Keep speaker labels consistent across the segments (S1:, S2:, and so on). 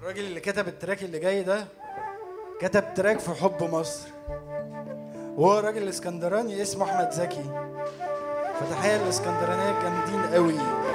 S1: الراجل اللي كتب التراك اللي جاي ده كتب تراك في حب مصر وهو راجل اسكندراني اسمه احمد زكي فتحيه الاسكندرانيه جامدين قوي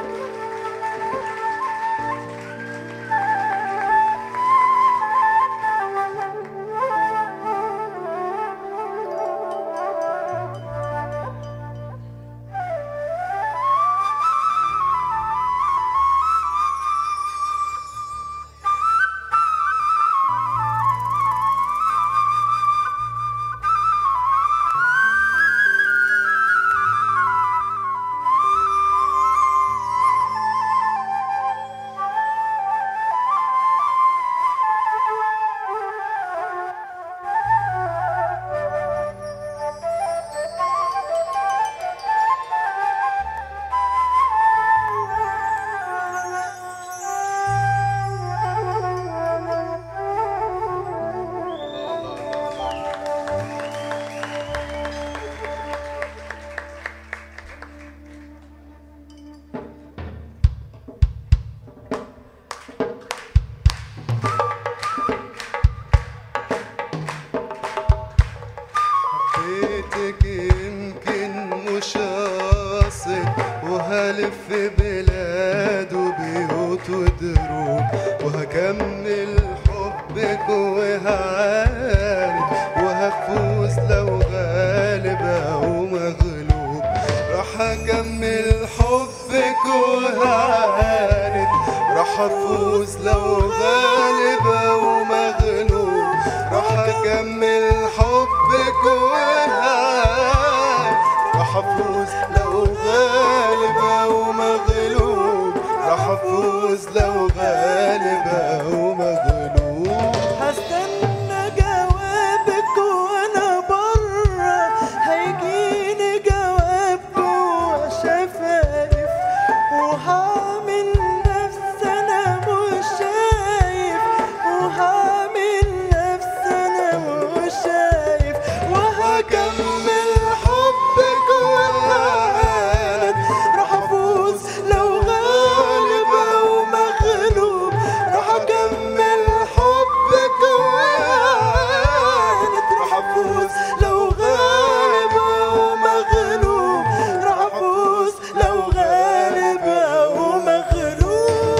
S2: حبيتك يمكن مش قاصد وهلف بلاد وبيوت ودروب وهكمل حبك وهعاند وهفوز لو غالب او مغلوب راح اكمل حبك وهعاند راح افوز لو غالب او مغلوب راح اكمل حبك وهعاند راح افوز لو غالب او مغلوب راح افوز لو غالب او مغلوب
S3: هستنى جوابك وانا بره هيجيني جواب جوا شفايف وهعمل نفسي انا مش شايف وهعمل نفسي انا مش شايف وهكمل حبك وهعاند راح افوز لو غالب او مغلوب راح اكمل حبك وهعاند راح افوز لو غالب او مغلوب راح افوز لو غالب او مغلوب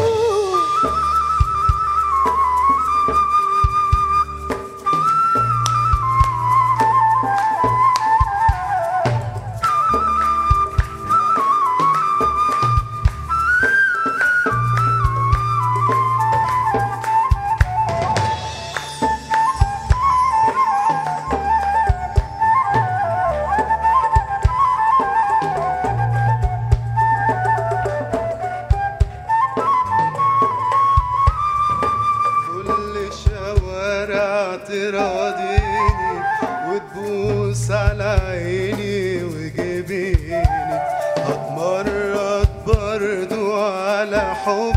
S2: كل شوارع تراضيني وتبوس على عيني وجبيني هتمرد برضو على حب